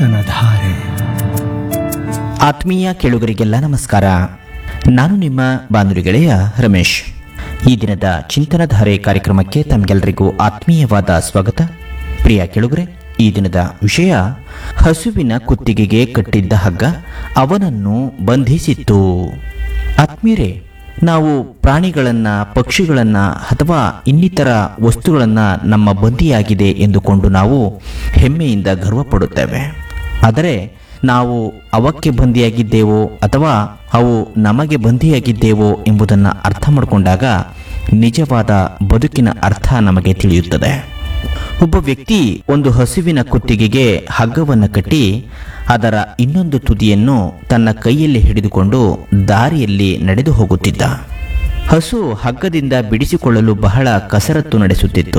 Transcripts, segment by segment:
ಚಿಂತನ ಧಾರೆ ಆತ್ಮೀಯ ಕೇಳುಗರಿಗೆಲ್ಲ ನಮಸ್ಕಾರ ನಾನು ನಿಮ್ಮ ಬಾನುಲಿ ಗೆಳೆಯ ರಮೇಶ್ ಈ ದಿನದ ಚಿಂತನಧಾರೆ ಕಾರ್ಯಕ್ರಮಕ್ಕೆ ತಮಗೆಲ್ಲರಿಗೂ ಆತ್ಮೀಯವಾದ ಸ್ವಾಗತ ಪ್ರಿಯ ಕೇಳುಗರೆ ಈ ದಿನದ ವಿಷಯ ಹಸುವಿನ ಕುತ್ತಿಗೆಗೆ ಕಟ್ಟಿದ್ದ ಹಗ್ಗ ಅವನನ್ನು ಬಂಧಿಸಿತ್ತು ಆತ್ಮೀಯರೇ ನಾವು ಪ್ರಾಣಿಗಳನ್ನ ಪಕ್ಷಿಗಳನ್ನ ಅಥವಾ ಇನ್ನಿತರ ವಸ್ತುಗಳನ್ನ ನಮ್ಮ ಬಂದಿಯಾಗಿದೆ ಎಂದುಕೊಂಡು ನಾವು ಹೆಮ್ಮೆಯಿಂದ ಗರ್ವಪಡುತ್ತೇವೆ ಆದರೆ ನಾವು ಅವಕ್ಕೆ ಬಂದಿಯಾಗಿದ್ದೇವೋ ಅಥವಾ ಅವು ನಮಗೆ ಬಂದಿಯಾಗಿದ್ದೇವೋ ಎಂಬುದನ್ನು ಅರ್ಥ ಮಾಡಿಕೊಂಡಾಗ ನಿಜವಾದ ಬದುಕಿನ ಅರ್ಥ ನಮಗೆ ತಿಳಿಯುತ್ತದೆ ಒಬ್ಬ ವ್ಯಕ್ತಿ ಒಂದು ಹಸುವಿನ ಕುತ್ತಿಗೆಗೆ ಹಗ್ಗವನ್ನು ಕಟ್ಟಿ ಅದರ ಇನ್ನೊಂದು ತುದಿಯನ್ನು ತನ್ನ ಕೈಯಲ್ಲಿ ಹಿಡಿದುಕೊಂಡು ದಾರಿಯಲ್ಲಿ ನಡೆದು ಹೋಗುತ್ತಿದ್ದ ಹಸು ಹಗ್ಗದಿಂದ ಬಿಡಿಸಿಕೊಳ್ಳಲು ಬಹಳ ಕಸರತ್ತು ನಡೆಸುತ್ತಿತ್ತು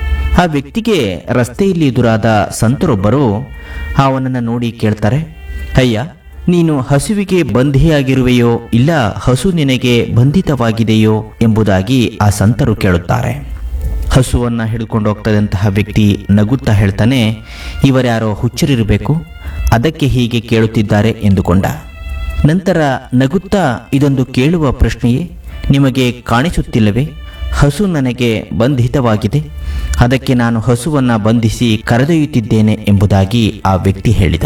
ಆ ವ್ಯಕ್ತಿಗೆ ರಸ್ತೆಯಲ್ಲಿ ಎದುರಾದ ಸಂತರೊಬ್ಬರು ಅವನನ್ನು ನೋಡಿ ಕೇಳ್ತಾರೆ ಅಯ್ಯ ನೀನು ಹಸುವಿಗೆ ಬಂಧಿಯಾಗಿರುವೆಯೋ ಇಲ್ಲ ಹಸು ನಿನಗೆ ಬಂಧಿತವಾಗಿದೆಯೋ ಎಂಬುದಾಗಿ ಆ ಸಂತರು ಕೇಳುತ್ತಾರೆ ಹಸುವನ್ನು ಹಿಡ್ಕೊಂಡು ಹೋಗ್ತದಂತಹ ವ್ಯಕ್ತಿ ನಗುತ್ತಾ ಹೇಳ್ತಾನೆ ಇವರ್ಯಾರೋ ಹುಚ್ಚರಿರಬೇಕು ಅದಕ್ಕೆ ಹೀಗೆ ಕೇಳುತ್ತಿದ್ದಾರೆ ಎಂದುಕೊಂಡ ನಂತರ ನಗುತ್ತಾ ಇದೊಂದು ಕೇಳುವ ಪ್ರಶ್ನೆಯೇ ನಿಮಗೆ ಕಾಣಿಸುತ್ತಿಲ್ಲವೇ ಹಸು ನನಗೆ ಬಂಧಿತವಾಗಿದೆ ಅದಕ್ಕೆ ನಾನು ಹಸುವನ್ನು ಬಂಧಿಸಿ ಕರೆದೊಯ್ಯುತ್ತಿದ್ದೇನೆ ಎಂಬುದಾಗಿ ಆ ವ್ಯಕ್ತಿ ಹೇಳಿದ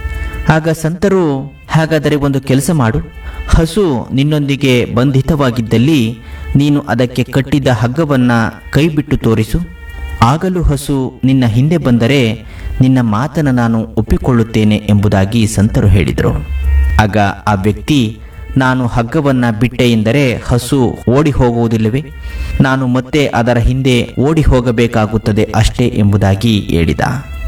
ಆಗ ಸಂತರು ಹಾಗಾದರೆ ಒಂದು ಕೆಲಸ ಮಾಡು ಹಸು ನಿನ್ನೊಂದಿಗೆ ಬಂಧಿತವಾಗಿದ್ದಲ್ಲಿ ನೀನು ಅದಕ್ಕೆ ಕಟ್ಟಿದ ಹಗ್ಗವನ್ನು ಕೈಬಿಟ್ಟು ತೋರಿಸು ಆಗಲೂ ಹಸು ನಿನ್ನ ಹಿಂದೆ ಬಂದರೆ ನಿನ್ನ ಮಾತನ್ನು ನಾನು ಒಪ್ಪಿಕೊಳ್ಳುತ್ತೇನೆ ಎಂಬುದಾಗಿ ಸಂತರು ಹೇಳಿದರು ಆಗ ಆ ವ್ಯಕ್ತಿ ನಾನು ಹಗ್ಗವನ್ನು ಬಿಟ್ಟೆ ಎಂದರೆ ಹಸು ಓಡಿ ಹೋಗುವುದಿಲ್ಲವೇ ನಾನು ಮತ್ತೆ ಅದರ ಹಿಂದೆ ಓಡಿ ಹೋಗಬೇಕಾಗುತ್ತದೆ ಅಷ್ಟೇ ಎಂಬುದಾಗಿ ಹೇಳಿದ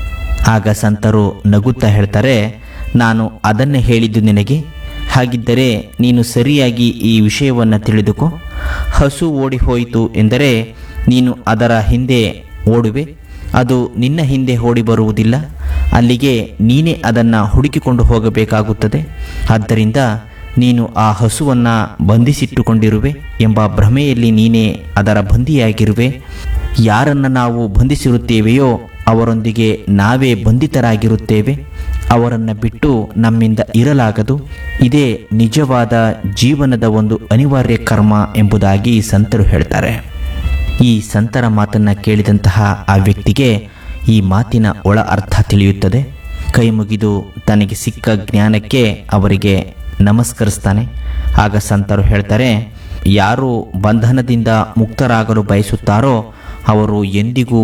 ಆಗ ಸಂತರು ನಗುತ್ತಾ ಹೇಳ್ತಾರೆ ನಾನು ಅದನ್ನೇ ಹೇಳಿದ್ದು ನಿನಗೆ ಹಾಗಿದ್ದರೆ ನೀನು ಸರಿಯಾಗಿ ಈ ವಿಷಯವನ್ನು ತಿಳಿದುಕೋ ಹಸು ಓಡಿ ಹೋಯಿತು ಎಂದರೆ ನೀನು ಅದರ ಹಿಂದೆ ಓಡುವೆ ಅದು ನಿನ್ನ ಹಿಂದೆ ಓಡಿ ಬರುವುದಿಲ್ಲ ಅಲ್ಲಿಗೆ ನೀನೇ ಅದನ್ನು ಹುಡುಕಿಕೊಂಡು ಹೋಗಬೇಕಾಗುತ್ತದೆ ಆದ್ದರಿಂದ ನೀನು ಆ ಹಸುವನ್ನು ಬಂಧಿಸಿಟ್ಟುಕೊಂಡಿರುವೆ ಎಂಬ ಭ್ರಮೆಯಲ್ಲಿ ನೀನೇ ಅದರ ಬಂದಿಯಾಗಿರುವೆ ಯಾರನ್ನು ನಾವು ಬಂಧಿಸಿರುತ್ತೇವೆಯೋ ಅವರೊಂದಿಗೆ ನಾವೇ ಬಂಧಿತರಾಗಿರುತ್ತೇವೆ ಅವರನ್ನು ಬಿಟ್ಟು ನಮ್ಮಿಂದ ಇರಲಾಗದು ಇದೇ ನಿಜವಾದ ಜೀವನದ ಒಂದು ಅನಿವಾರ್ಯ ಕರ್ಮ ಎಂಬುದಾಗಿ ಸಂತರು ಹೇಳ್ತಾರೆ ಈ ಸಂತರ ಮಾತನ್ನು ಕೇಳಿದಂತಹ ಆ ವ್ಯಕ್ತಿಗೆ ಈ ಮಾತಿನ ಒಳ ಅರ್ಥ ತಿಳಿಯುತ್ತದೆ ಕೈ ಮುಗಿದು ತನಗೆ ಸಿಕ್ಕ ಜ್ಞಾನಕ್ಕೆ ಅವರಿಗೆ ನಮಸ್ಕರಿಸ್ತಾನೆ ಆಗ ಸಂತರು ಹೇಳ್ತಾರೆ ಯಾರು ಬಂಧನದಿಂದ ಮುಕ್ತರಾಗಲು ಬಯಸುತ್ತಾರೋ ಅವರು ಎಂದಿಗೂ